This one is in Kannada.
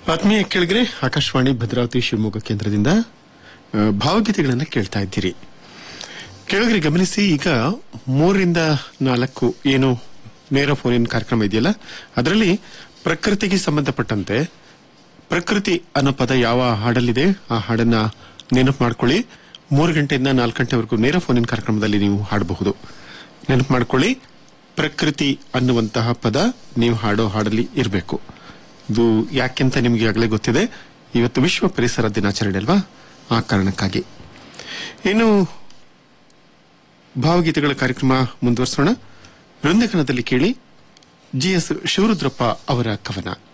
ಆತ್ಮೀಯ ಕೇಳಿದ್ರೆ ಆಕಾಶವಾಣಿ ಭದ್ರಾವತಿ ಶಿವಮೊಗ್ಗ ಕೇಂದ್ರದಿಂದ ಆ, ಭಾವಗೀತೆಗಳನ್ನು ಕೇಳ್ತಾ ಇದ್ದೀರಿ ಕೇಳಿದ್ರೆ ಗಮನಿಸಿ ಈಗ ಮೂರರಿಂದ ನಾಲ್ಕು ಏನು ನೇರ ಫೋನಿನ ಕಾರ್ಯಕ್ರಮ ಇದೆಯಲ್ಲ ಅದರಲ್ಲಿ ಪ್ರಕೃತಿಗೆ ಸಂಬಂಧಪಟ್ಟಂತೆ ಪ್ರಕೃತಿ ಅನ್ನೋ ಪದ ಯಾವ ಹಾಡಲ್ಲಿದೆ ಆ ಹಾಡನ್ನ ನೆನಪು ಮಾಡ್ಕೊಳ್ಳಿ ಮೂರು ಗಂಟೆಯಿಂದ ನಾಲ್ಕು ಗಂಟೆವರೆಗೂ ನೇರ ಫೋನಿನ ಕಾರ್ಯಕ್ರಮದಲ್ಲಿ ನೀವು ಹಾಡಬಹುದು ನೆನಪು ಮಾಡ್ಕೊಳ್ಳಿ ಪ್ರಕೃತಿ ಅನ್ನುವಂತಹ ಪದ ನೀವು ಹಾಡೋ ಹಾಡಲ್ಲಿ ಇರಬೇಕು ಇದು ಯಾಕೆಂತ ನಿಮಗೆ ಆಗಲೇ ಗೊತ್ತಿದೆ ಇವತ್ತು ವಿಶ್ವ ಪರಿಸರ ದಿನಾಚರಣೆ ಅಲ್ವಾ ಆ ಕಾರಣಕ್ಕಾಗಿ ಇನ್ನು ಭಾವಗೀತೆಗಳ ಕಾರ್ಯಕ್ರಮ ಮುಂದುವರಿಸೋಣ ವೃಂದಕನದಲ್ಲಿ ಕೇಳಿ ಜಿ ಎಸ್ ಶಿವರುದ್ರಪ್ಪ ಅವರ ಕವನ